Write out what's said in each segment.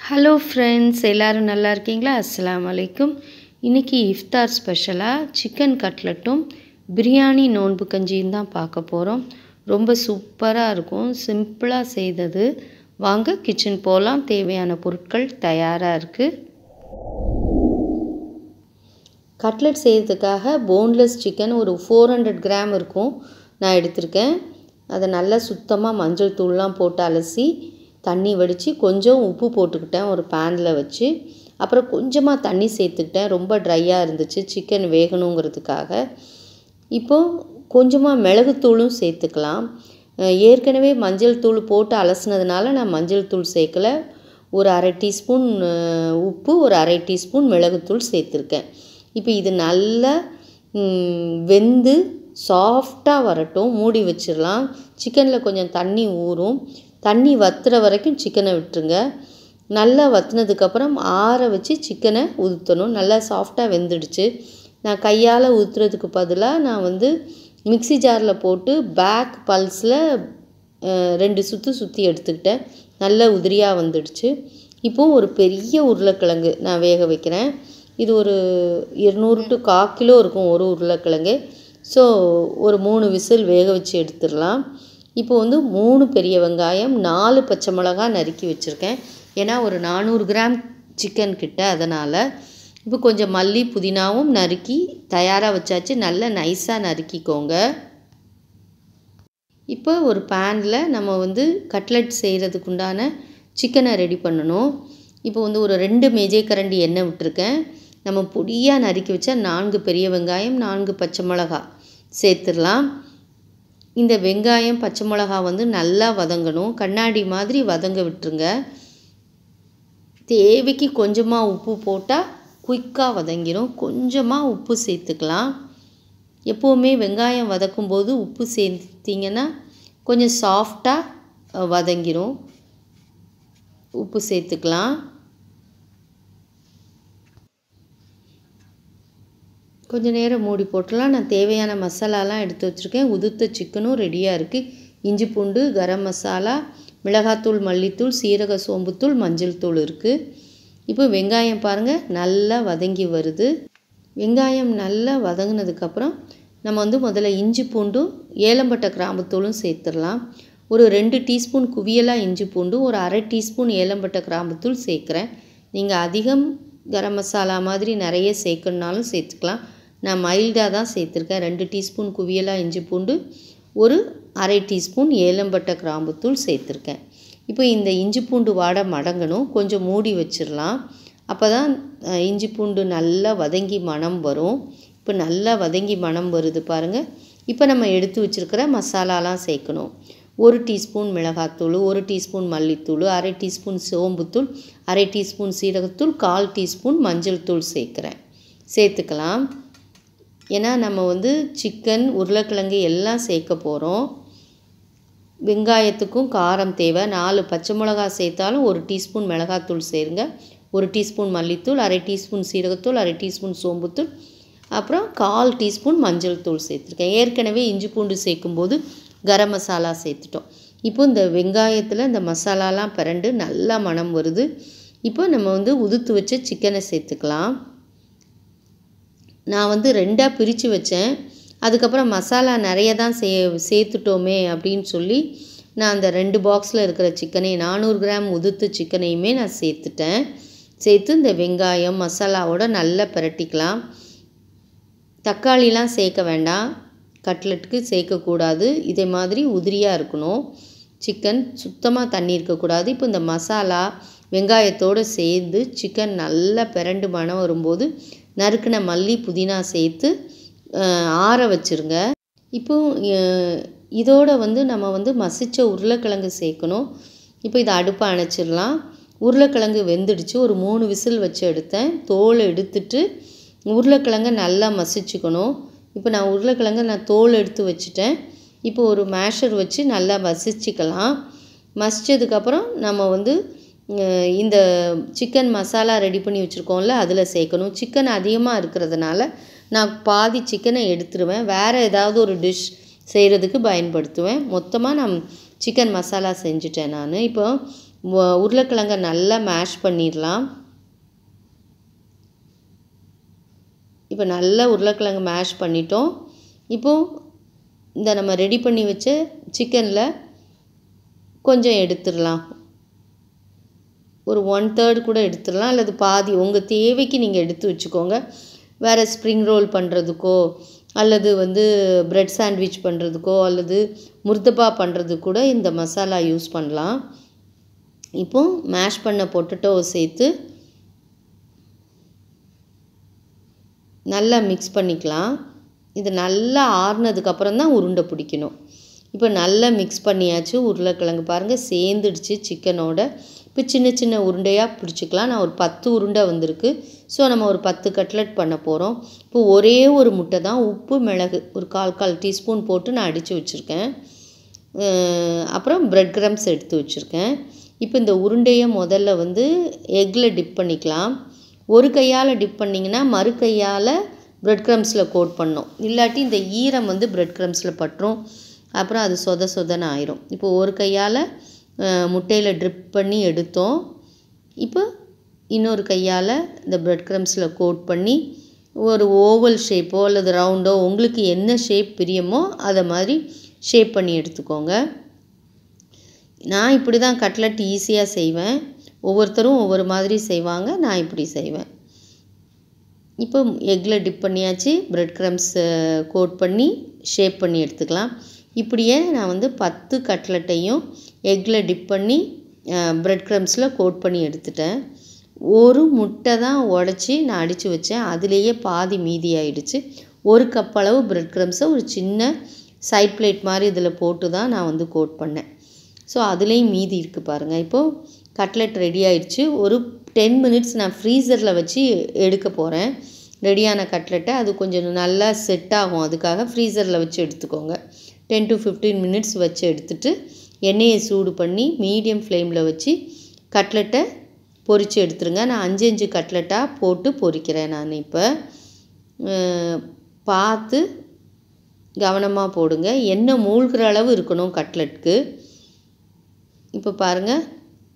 hello friends எல்லோரும் நல்லா இருக்கீங்களா அஸ்ஸலாமு அலைக்கும் இன்றைக்கி இஃப்தார் ஸ்பெஷலாக சிக்கன் கட்லட்டும் பிரியாணி நோன்பு கஞ்சியும் தான் பார்க்க போகிறோம் ரொம்ப சூப்பராக இருக்கும் சிம்பிளாக செய்தது வாங்க கிச்சன் போகலாம் தேவையான பொருட்கள் தயாராக இருக்குது கட்லெட் செய்கிறதுக்காக போன்லெஸ் சிக்கன் ஒரு ஃபோர் ஹண்ட்ரட் கிராம் இருக்கும் நான் எடுத்திருக்கேன் அதை நல்லா சுத்தமாக மஞ்சள் தூள்லாம் போட்டு அலசி தண்ணி வடித்து கொஞ்சம் உப்பு போட்டுக்கிட்டேன் ஒரு பேனில் வச்சு அப்புறம் கொஞ்சமாக தண்ணி சேர்த்துக்கிட்டேன் ரொம்ப ட்ரையாக இருந்துச்சு சிக்கன் வேகணுங்கிறதுக்காக இப்போது கொஞ்சமாக மிளகுத்தூளும் சேர்த்துக்கலாம் ஏற்கனவே மஞ்சள் தூள் போட்டு அலசினதுனால நான் மஞ்சள் தூள் சேர்க்கல ஒரு அரை டீஸ்பூன் உப்பு ஒரு அரை டீஸ்பூன் மிளகுத்தூள் சேர்த்துருக்கேன் இப்போ இது நல்லா வெந்து சாஃப்டாக வரட்டும் மூடி வச்சிடலாம் சிக்கனில் கொஞ்சம் தண்ணி ஊறும் தண்ணி வத்துற வரைக்கும் சிக்கனை விட்டுருங்க நல்லா வத்துனதுக்கப்புறம் ஆற வச்சு சிக்கனை உதுத்தணும் நல்லா சாஃப்டாக வெந்துடுச்சு நான் கையால் ஊற்றுறதுக்கு பதிலாக நான் வந்து மிக்சி ஜாரில் போட்டு பேக் பல்ஸில் ரெண்டு சுற்று சுற்றி எடுத்துக்கிட்டேன் நல்ல உதிரியாக வந்துடுச்சு இப்போது ஒரு பெரிய உருளைக்கிழங்கு நான் வேக வைக்கிறேன் இது ஒரு இருநூறு டு கா கிலோ இருக்கும் ஒரு உருளைக்கிழங்கு ஸோ ஒரு மூணு விசில் வேக வச்சு எடுத்துடலாம் இப்போ வந்து மூணு பெரிய வெங்காயம் நாலு பச்சை மிளகா நறுக்கி வச்சுருக்கேன் ஏன்னா ஒரு நானூறு கிராம் சிக்கன் கிட்ட அதனால் இப்போ கொஞ்சம் மல்லி புதினாவும் நறுக்கி தயாராக வச்சாச்சு நல்லா நைஸாக நறுக்கிக்கோங்க இப்போ ஒரு பேனில் நம்ம வந்து கட்லெட் செய்கிறதுக்கு உண்டான சிக்கனை ரெடி பண்ணணும் இப்போ வந்து ஒரு ரெண்டு மேஜை கரண்டி எண்ணெய் விட்டுருக்கேன் நம்ம பொடியாக நறுக்கி வச்சா நான்கு பெரிய வெங்காயம் நான்கு பச்சை மிளகா சேர்த்துடலாம் இந்த வெங்காயம் பச்சை மிளகா வந்து நல்லா வதங்கணும் கண்ணாடி மாதிரி வதங்க விட்டுருங்க தேவைக்கு கொஞ்சமாக உப்பு போட்டால் குயிக்காக வதங்கிடும் கொஞ்சமாக உப்பு சேர்த்துக்கலாம் எப்போவுமே வெங்காயம் வதக்கும்போது உப்பு சேர்த்திங்கன்னா கொஞ்சம் சாஃப்டாக வதங்கிடும் உப்பு சேர்த்துக்கலாம் கொஞ்சம் நேரம் மூடி போட்டுலாம் நான் தேவையான மசாலாலாம் எடுத்து வச்சுருக்கேன் உதுத்த சிக்கனும் ரெடியாக இருக்குது இஞ்சி பூண்டு கரம் மசாலா மிளகாத்தூள் மல்லித்தூள் சீரக சோம்புத்தூள் மஞ்சள் தூள் இருக்குது இப்போ வெங்காயம் பாருங்கள் நல்லா வதங்கி வருது வெங்காயம் நல்லா வதங்கினதுக்கப்புறம் நம்ம வந்து முதல்ல இஞ்சி பூண்டும் ஏலம்பட்டை கிராம்புத்தூளும் சேர்த்துடலாம் ஒரு ரெண்டு டீஸ்பூன் குவியலாக இஞ்சி பூண்டு ஒரு அரை டீஸ்பூன் ஏலம்பட்டை கிராம்புத்தூள் சேர்க்குறேன் நீங்கள் அதிகம் கரம் மசாலா மாதிரி நிறைய சேர்க்கணுனாலும் சேர்த்துக்கலாம் நான் மைல்டாக தான் சேர்த்துருக்கேன் ரெண்டு டீஸ்பூன் குவியலாக இஞ்சி பூண்டு ஒரு அரை டீஸ்பூன் ஏலம்பட்டை கிராம்புத்தூள் சேர்த்துருக்கேன் இப்போ இந்த இஞ்சி பூண்டு வாடை மடங்கணும் கொஞ்சம் மூடி வச்சிடலாம் அப்போ தான் இஞ்சி பூண்டு நல்லா வதங்கி மணம் வரும் இப்போ நல்லா வதங்கி மணம் வருது பாருங்கள் இப்போ நம்ம எடுத்து வச்சுருக்கிற மசாலாலாம் சேர்க்கணும் ஒரு டீஸ்பூன் மிளகாத்தூள் ஒரு டீஸ்பூன் மல்லித்தூள் அரை டீஸ்பூன் சோம்புத்தூள் அரை டீஸ்பூன் சீரகத்தூள் கால் டீஸ்பூன் மஞ்சள் தூள் சேர்க்குறேன் சேர்த்துக்கலாம் ஏன்னா நம்ம வந்து சிக்கன் உருளைக்கிழங்கு எல்லாம் சேர்க்க போகிறோம் வெங்காயத்துக்கும் காரம் தேவை நாலு பச்சை மிளகா சேர்த்தாலும் ஒரு டீஸ்பூன் மிளகாத்தூள் சேருங்க ஒரு டீஸ்பூன் மல்லித்தூள் அரை டீஸ்பூன் சீரகத்தூள் அரை டீஸ்பூன் சோம்புத்தூள் அப்புறம் கால் டீஸ்பூன் மஞ்சள் தூள் சேர்த்துருக்கேன் ஏற்கனவே இஞ்சி பூண்டு சேர்க்கும்போது கரம் மசாலா சேர்த்துட்டோம் இப்போ இந்த வெங்காயத்தில் இந்த மசாலாலாம் பிறண்டு நல்லா மணம் வருது இப்போ நம்ம வந்து உதுத்து வச்ச சிக்கனை சேர்த்துக்கலாம் நான் வந்து ரெண்டாக பிரித்து வச்சேன் அதுக்கப்புறம் மசாலா நிறைய தான் சே சேர்த்துட்டோமே அப்படின்னு சொல்லி நான் அந்த ரெண்டு பாக்ஸில் இருக்கிற சிக்கனையும் நானூறு கிராம் உதுத்து சிக்கனையுமே நான் சேர்த்துட்டேன் சேர்த்து இந்த வெங்காயம் மசாலாவோட நல்லா பிரட்டிக்கலாம் தக்காளிலாம் சேர்க்க வேண்டாம் கட்லெட்டுக்கு சேர்க்கக்கூடாது இதே மாதிரி உதிரியாக இருக்கணும் சிக்கன் சுத்தமாக தண்ணி இருக்கக்கூடாது இப்போ இந்த மசாலா வெங்காயத்தோடு சேர்ந்து சிக்கன் நல்லா பிறண்டு மணம் வரும்போது நறுக்கின மல்லி புதினா சேர்த்து ஆற வச்சுருங்க இப்போ இதோட வந்து நம்ம வந்து மசித்த உருளைக்கிழங்கு சேர்க்கணும் இப்போ இதை அடுப்பை அணைச்சிடலாம் உருளைக்கிழங்கு வெந்துடுச்சு ஒரு மூணு விசில் வச்சு எடுத்தேன் தோல் எடுத்துட்டு உருளைக்கிழங்கை நல்லா மசிச்சுக்கணும் இப்போ நான் உருளைக்கிழங்கை நான் தோல் எடுத்து வச்சுட்டேன் இப்போ ஒரு மேஷர் வச்சு நல்லா மசிச்சுக்கலாம் மசித்ததுக்கப்புறம் நம்ம வந்து இந்த சிக்கன் மசாலா ரெடி பண்ணி வச்சுருக்கோம்ல அதில் சேர்க்கணும் சிக்கன் அதிகமாக இருக்கிறதுனால நான் பாதி சிக்கனை எடுத்துருவேன் வேறு ஏதாவது ஒரு டிஷ் செய்கிறதுக்கு பயன்படுத்துவேன் மொத்தமாக நான் சிக்கன் மசாலா செஞ்சுட்டேன் நான் இப்போ உ- உருளைக்கிழங்க நல்லா மேஷ் பண்ணிடலாம் இப்போ நல்லா உருளைக்கிழங்கு மேஷ் பண்ணிட்டோம் இப்போது இந்த நம்ம ரெடி பண்ணி வச்ச சிக்கனில் கொஞ்சம் எடுத்துடலாம் ஒரு ஒன் தேர்ட் கூட எடுத்துடலாம் அல்லது பாதி உங்கள் தேவைக்கு நீங்கள் எடுத்து வச்சுக்கோங்க வேறு ஸ்ப்ரிங் ரோல் பண்ணுறதுக்கோ அல்லது வந்து பிரெட் சாண்ட்விச் பண்ணுறதுக்கோ அல்லது முர்தபா பண்ணுறதுக்கு கூட இந்த மசாலா யூஸ் பண்ணலாம் இப்போ மேஷ் பண்ண பொட்டட்டோவை சேர்த்து நல்லா மிக்ஸ் பண்ணிக்கலாம் இது நல்லா ஆறுனதுக்கப்புறம் தான் உருண்டை பிடிக்கணும் இப்போ நல்லா மிக்ஸ் பண்ணியாச்சு உருளைக்கிழங்கு பாருங்கள் சேர்ந்துடுச்சு சிக்கனோட இப்போ சின்ன சின்ன உருண்டையாக பிடிச்சிக்கலாம் நான் ஒரு பத்து உருண்டை வந்திருக்கு ஸோ நம்ம ஒரு பத்து கட்லெட் பண்ண போகிறோம் இப்போ ஒரே ஒரு முட்டை தான் உப்பு மிளகு ஒரு கால் கால் டீஸ்பூன் போட்டு நான் அடித்து வச்சுருக்கேன் அஹ் அப்புறம் பிரெட் கிரம்ஸ் எடுத்து வச்சுருக்கேன் இப்போ இந்த உருண்டையை முதல்ல வந்து எக்கில் டிப் பண்ணிக்கலாம் ஒரு கையால் டிப் பண்ணிங்கன்னா மறு கையால் பிரெட் க்ரம்ஸில் கோட் பண்ணோம் இல்லாட்டி இந்த ஈரம் வந்து பிரெட் க்ரம்ஸில் பட்டுரும் அப்புறம் அது சொத சொதன்னு ஆயிரும் இப்போ ஒரு கையால் முட்டையில் ட்ரிப் பண்ணி எடுத்தோம் இப்போ இன்னொரு கையால் இந்த பிரெட் க்ரம்ஸில் கோட் பண்ணி ஒரு ஓவல் ஷேப்போ அல்லது ரவுண்டோ உங்களுக்கு என்ன ஷேப் பிரியமோ அதை மாதிரி ஷேப் பண்ணி எடுத்துக்கோங்க நான் இப்படி தான் கட்லட் ஈஸியாக செய்வேன் ஒவ்வொருத்தரும் ஒவ்வொரு மாதிரி செய்வாங்க நான் இப்படி செய்வேன் இப்போ எக்கில் டிப் பண்ணியாச்சு பிரெட் க்ரம்ஸ் கோட் பண்ணி ஷேப் பண்ணி எடுத்துக்கலாம் இப்படியே நான் வந்து பத்து கட்லட்டையும் எக்கில் டிப் பண்ணி பிரெட் க்ரம்ஸில் கோட் பண்ணி எடுத்துட்டேன் ஒரு முட்டை தான் உடச்சி நான் அடித்து வச்சேன் அதுலேயே பாதி மீதி ஆயிடுச்சு ஒரு கப் அளவு பிரெட் க்ரம்ஸை ஒரு சின்ன சைட் பிளேட் மாதிரி இதில் போட்டு தான் நான் வந்து கோட் பண்ணேன் ஸோ அதுலேயும் மீதி இருக்குது பாருங்கள் இப்போது கட்லெட் ரெடி ஆயிடுச்சு ஒரு டென் மினிட்ஸ் நான் ஃப்ரீசரில் வச்சு எடுக்க போகிறேன் ரெடியான கட்லெட்டை அது கொஞ்சம் நல்லா செட் ஆகும் அதுக்காக ஃப்ரீசரில் வச்சு எடுத்துக்கோங்க டென் டு ஃபிஃப்டீன் மினிட்ஸ் வச்சு எடுத்துட்டு எண்ணெயை சூடு பண்ணி மீடியம் ஃப்ளேமில் வச்சு கட்லெட்டை பொரித்து எடுத்துருங்க நான் அஞ்சு அஞ்சு கட்லெட்டாக போட்டு பொரிக்கிறேன் நான் இப்போ அஹ், பார்த்து கவனமாக போடுங்க எண்ணெய் மூழ்கிற அளவு இருக்கணும் கட்லெட்க்கு இப்போ பாருங்கள்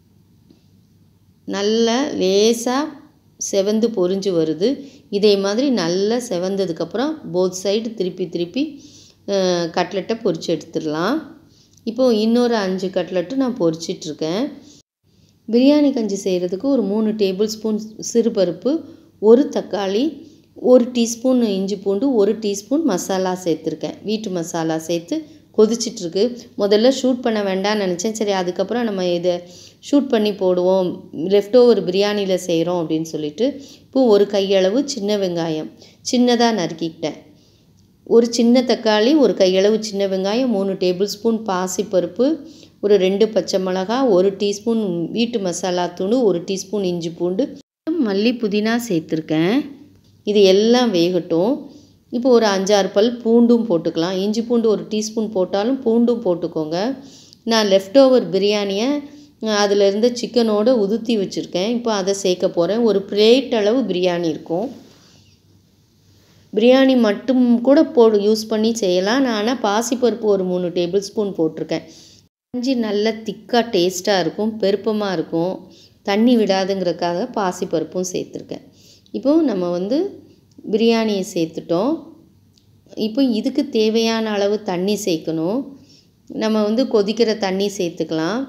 நல்லா லேசாக செவந்து பொரிஞ்சு வருது இதே மாதிரி நல்லா செவந்ததுக்கப்புறம் போத் சைடு திருப்பி திருப்பி கட்லெட்டை பொரிச்சு எடுத்துடலாம் இப்போது இன்னொரு அஞ்சு கட்லெட்டு நான் பொரிச்சிட்ருக்கேன் பிரியாணி கஞ்சி செய்கிறதுக்கு ஒரு மூணு டேபிள் ஸ்பூன் சிறுபருப்பு ஒரு தக்காளி ஒரு டீஸ்பூன் இஞ்சி பூண்டு ஒரு டீஸ்பூன் மசாலா சேர்த்துருக்கேன் வீட்டு மசாலா சேர்த்து கொதிச்சிட்ருக்கு முதல்ல ஷூட் பண்ண வேண்டாம்னு நினச்சேன் சரி அதுக்கப்புறம் நம்ம இதை ஷூட் பண்ணி போடுவோம் லெஃப்ட் ஓவர் பிரியாணியில் செய்கிறோம் அப்படின்னு சொல்லிட்டு இப்போ ஒரு கையளவு சின்ன வெங்காயம் சின்னதாக நறுக்கிக்கிட்டேன் ஒரு சின்ன தக்காளி ஒரு கையளவு சின்ன வெங்காயம் மூணு டேபிள் ஸ்பூன் பாசிப்பருப்பு ஒரு ரெண்டு பச்சை மிளகா ஒரு டீஸ்பூன் வீட்டு மசாலா தூள் ஒரு டீஸ்பூன் இஞ்சி பூண்டு மல்லி புதினா சேர்த்துருக்கேன் இது எல்லாம் வேகட்டும் இப்போ ஒரு அஞ்சாறு பல் பூண்டும் போட்டுக்கலாம் இஞ்சி பூண்டு ஒரு டீஸ்பூன் போட்டாலும் பூண்டும் போட்டுக்கோங்க நான் லெஃப்ட் ஓவர் பிரியாணியை அதில் இருந்த சிக்கனோடு உதுத்தி வச்சுருக்கேன் இப்போ அதை சேர்க்க போகிறேன் ஒரு பிளேட் அளவு பிரியாணி இருக்கும் பிரியாணி மட்டும் கூட போடு யூஸ் பண்ணி செய்யலாம் நான் ஆனால் பாசிப்பருப்பு ஒரு மூணு டேபிள் ஸ்பூன் போட்டிருக்கேன் கஞ்சி நல்ல திக்காக டேஸ்ட்டாக இருக்கும் பெருப்பமாக இருக்கும் தண்ணி விடாதுங்கிறதுக்காக பாசிப்பருப்பும் சேர்த்துருக்கேன் இப்போ நம்ம வந்து பிரியாணியை சேர்த்துட்டோம் இப்போ இதுக்கு தேவையான அளவு தண்ணி சேர்க்கணும் நம்ம வந்து கொதிக்கிற தண்ணி சேர்த்துக்கலாம்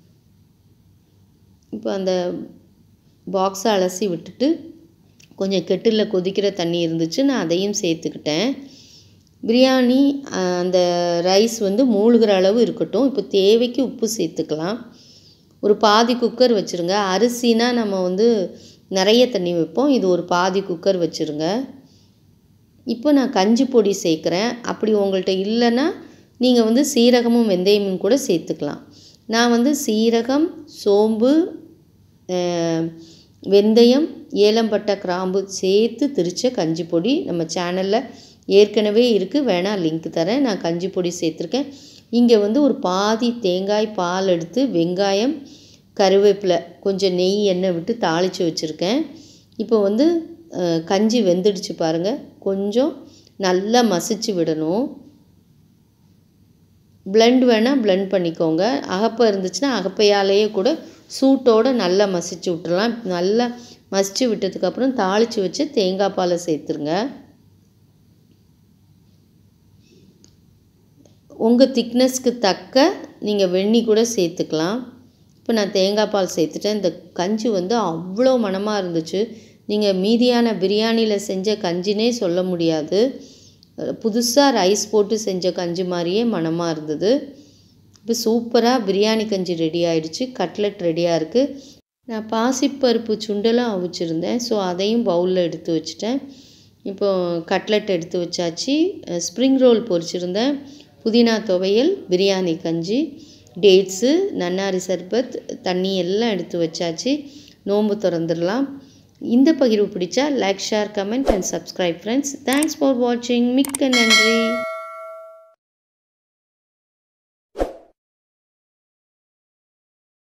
இப்போ அந்த பாக்ஸை அலசி விட்டுட்டு கொஞ்சம் கெட்டில் கொதிக்கிற தண்ணி இருந்துச்சு நான் அதையும் சேர்த்துக்கிட்டேன் பிரியாணி அஹ், அந்த ரைஸ் வந்து மூழ்கிற அளவு இருக்கட்டும் இப்போ தேவைக்கு உப்பு சேர்த்துக்கலாம் ஒரு பாதி குக்கர் வச்சுருங்க அரிசினா நம்ம வந்து நிறைய தண்ணி வைப்போம் இது ஒரு பாதி குக்கர் வச்சுருங்க இப்போ நான் கஞ்சி பொடி சேர்க்குறேன் அப்படி உங்கள்கிட்ட இல்லைன்னா நீங்கள் வந்து சீரகமும் வெந்தயமும் கூட சேர்த்துக்கலாம் நான் வந்து சீரகம் சோம்பு அஹ், வெந்தயம் ஏலம்பட்டை கிராம்பு சேர்த்து திரிச்ச கஞ்சி பொடி நம்ம சேனலில் ஏற்கனவே இருக்குது வேணால் லிங்க் தரேன் நான் கஞ்சி பொடி சேர்த்துருக்கேன் இங்கே வந்து ஒரு பாதி தேங்காய் பால் எடுத்து வெங்காயம் கருவேப்பிலை கொஞ்சம் நெய் எண்ணெய் விட்டு தாளித்து வச்சுருக்கேன் இப்போ வந்து அஹ், கஞ்சி வெந்துடுச்சு பாருங்கள் கொஞ்சம் நல்லா மசிச்சு விடணும் பிளெண்ட் வேணால் பிளெண்ட் பண்ணிக்கோங்க அகப்பை இருந்துச்சுன்னா அகப்பையாலேயே கூட சூட்டோடு நல்லா மசிச்சு விட்டுறலாம் நல்லா மசிச்சு விட்டதுக்கப்புறம் தாளித்து வச்சு தேங்காய் பாலை சேர்த்துருங்க உங்கள் திக்னஸ்க்கு தக்க நீங்கள் வெண்ணி கூட சேர்த்துக்கலாம் இப்போ நான் தேங்காய் பால் சேர்த்துட்டேன் இந்த கஞ்சி வந்து அவ்வளோ மணமாக இருந்துச்சு நீங்கள் மீதியான பிரியாணியில் செஞ்ச கஞ்சினே சொல்ல முடியாது புதுசாக ரைஸ் போட்டு செஞ்ச கஞ்சி மாதிரியே மணமாக இருந்தது இப்போ சூப்பராக பிரியாணி கஞ்சி ரெடி ஆயிடுச்சு கட்லெட் ரெடியாக இருக்குது நான் பாசிப்பருப்பு சுண்டலும் அவிச்சிருந்தேன் ஸோ அதையும் பவுலில் எடுத்து வச்சுட்டேன் இப்போ கட்லெட் எடுத்து வச்சாச்சு ஸ்ப்ரிங் ரோல் பொரிச்சிருந்தேன் புதினா துவையல் பிரியாணி கஞ்சி டேட்ஸு நன்னாரி சர்பத் தண்ணி எல்லாம் எடுத்து வச்சாச்சு நோன்பு திறந்துடலாம் இந்த பகிர்வு பிடிச்சா like share comment and subscribe friends thanks for வாட்சிங் மிக்க நன்றி